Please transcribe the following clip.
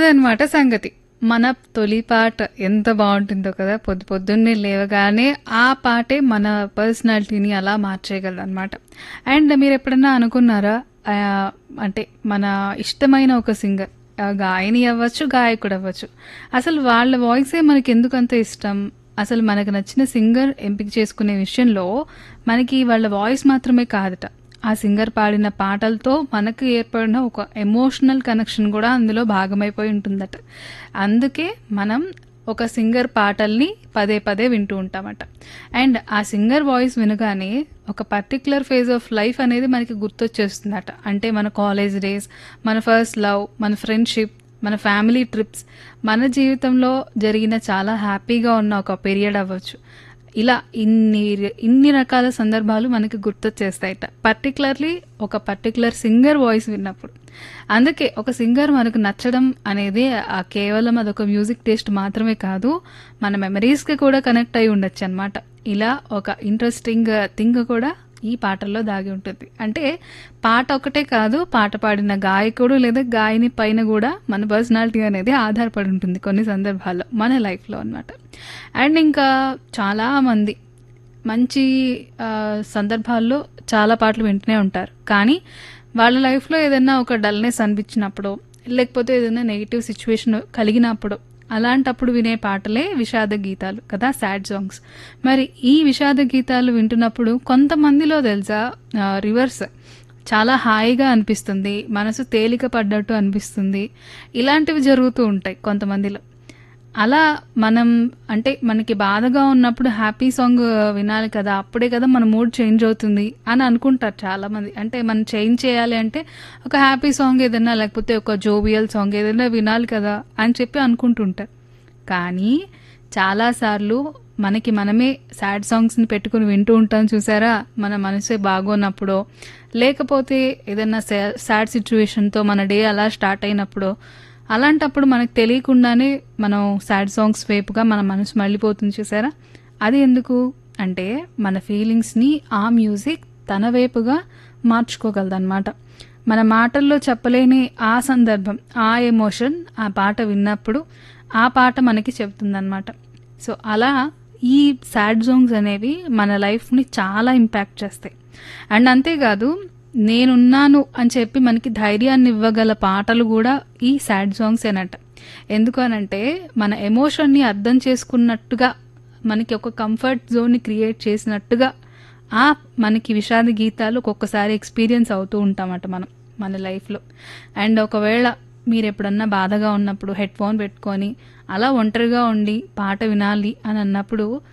అదనమాట సంగతి. మన తొలి పాట ఎంత బావుంటుందో కదా! పొద్దు పొద్దున్నే లేవగానే ఆ పాటే మన పర్సనాలిటీని అలా మార్చేయగలదనమాట. అండ్ మీరెప్పుడన్నా అనుకున్నారా? ఆహ్, అంటే మన ఇష్టమైన ఒక సింగర్ ఆహ్, గాయని అవ్వచ్చు, గాయకుడవ్వచ్చు. అసలు వాళ్ళ వాయిసే మనకెందుకంత ఇష్టం? అసలు మనకు నచ్చిన సింగర్ ఎంపిక చేసుకునే విషయంలో మనకి వాళ్ళ వాయిస్ మాత్రమే కాదట. ఆ సింగర్ పాడిన పాటలతో మనకు ఏర్పడిన ఒక ఎమోషనల్ కనెక్షన్ గూడా అందులో భాగమైపోయి ఉంటుందట. అందుకే మనం ఒక సింగర్ పాటల్ని పదే పదే వింటూ ఉంటామట. అండ్ ఆ సింగర్ వాయిస్ వినగానే ఒక పర్టిక్యులర్ ఫేజ్ ఆఫ్ లైఫ్ అనేది మనకి గుర్తొచ్చేస్తుందట. అంటే మన కాలేజ్ డేస్, మన ఫస్ట్ లవ్, మన ఫ్రెండ్‌షిప్, మన ఫ్యామిలీ ట్రిప్స్, మన జీవితంలో జరిగిన చాలా హ్యాపీగా ఉన్న ఒక పీరియడ్ అవ్వచ్చు. ఇలా ఇన్ని ర్ ఇన్ని రకాల సందర్భాలు మనకి గుర్తొచ్చేస్తాయట. పర్టిక్యులర్‌లీ ఒక పర్టిక్యులర్ సింగర్ వాయిస్ విన్నప్పుడు. అందుకే ఒక సింగర్ మనకు నచ్చడం అనేది ఆహ్, కేవలం అదొక మ్యూజిక్ టేస్ట్ మాత్రమే కాదు. మన మెమరీస్‌కి కూడా కనెక్ట్ అయ్యి ఉండొచ్చనమాట. ఇలా ఒక ఇంట్రెస్టింగ్ థింగ్ కూడా ఈ పాటల్లో దాగి ఉంటుంది. అంటే పాట ఒక్కటే కాదు, పాట పాడిన గాయకుడు లేదా గాయని పైన గూడా మన పర్సనాలిటీ అనేది ఆధారపడి ఉంటుంది కొన్ని సందర్భాల్లో మన లైఫ్‌లో అనమాట. అండ్ ఇంకా చాలామంది మంచి ఆహ్, సందర్భాల్లో చాలా పాటలు వింటూనే ఉంటారు. కానీ వాళ్ళ లైఫ్‌లో ఏదైనా ఒక డల్‌నెస్ అనిపించినప్పుడో, లేకపోతే ఏదైనా నెగెటివ్ సిట్యుయేషన్ కలిగినప్పుడు అలాంటప్పుడు వినే పాటలే విషాద గీతాలు కదా! Sad songs. మరి ఈ విషాద గీతాలు వింటున్నప్పుడు కొంతమందిలో తెలుసా ఆహ్, రివర్స్ చాలా హాయిగా అనిపిస్తుంది. మనసు తేలిక పడ్డట్టు అనిపిస్తుంది. ఇలాంటివి జరుగుతూ ఉంటాయి కొంతమందిలో. అలా మనం అంటే మనకి బాధగా ఉన్నప్పుడు హ్యాపీ సాంగ్ వినాలి కదా! అప్పుడే కదా మన మూడ్ చేంజ్ అవుతుంది అని అనుకుంటారు చాలామంది. అంటే మనం చేంజ్ చేయాలి అంటే ఒక హ్యాపీ సాంగ్ ఏదైనా లేకపోతే ఒక జోవియల్ సాంగ్ ఏదైనా వినాలి కదా! అని చెప్పి అనుకుంటుంటారు. కానీ చాలా సార్లు మనకి మనమే సాడ్ సాంగ్స్‌ని పెట్టుకొని వింటూ ఉంటాం చూసారా? మన మనసే బాగోనప్పుడో, లేకపోతే ఏదైనా సా సాడ్ సిట్యుయేషన్‌తో మన డే అలా స్టార్ట్ అయినప్పుడో, అలాంటప్పుడు మనకు తెలియకుండానే మనం సాడ్ సాంగ్స్ వైపుగా మన మనసు మళ్ళిపోతుంది చూసారా? అది ఎందుకు? అంటే మన ఫీలింగ్స్‌ని ఆ మ్యూజిక్ తన వైపుగా మార్చుకోగలదనమాట. మన మాటల్లో చెప్పలేని ఆ సందర్భం, ఆ ఎమోషన్ ఆ పాట విన్నప్పుడు ఆ పాట మనకి చెప్తుందనమాట. సో, అలా ఈ సాడ్ సాంగ్స్ అనేవి మన లైఫ్‌ని చాలా ఇంపాక్ట్ చేస్తాయి. అండ్ అంతేకాదు నేనున్నాను అని చెప్పి మనకి ధైర్యాన్ని ఇవ్వగల పాటలు గూడా ఈ సాడ్ సాంగ్సేనట. ఎందుకు అనంటే మన ఎమోషన్‌ని అర్థం చేసుకున్నట్టుగా మనకి ఒక కంఫర్ట్ జోన్‌ని క్రియేట్ చేసినట్టుగా ఆ మనకి విషాద గీతాలు ఒక్కొక్కసారి ఎక్స్‌పీరియన్స్ అవుతూ ఉంటామట మనం మన లైఫ్‌లో. అండ్ ఒకవేళ మీరెప్పుడన్నా బాధగా ఉన్నప్పుడు హెడ్‌ఫోన్ పెట్టుకొని అలా ఒంటరిగా ఉండి పాట వినాలి అని అన్నప్పుడు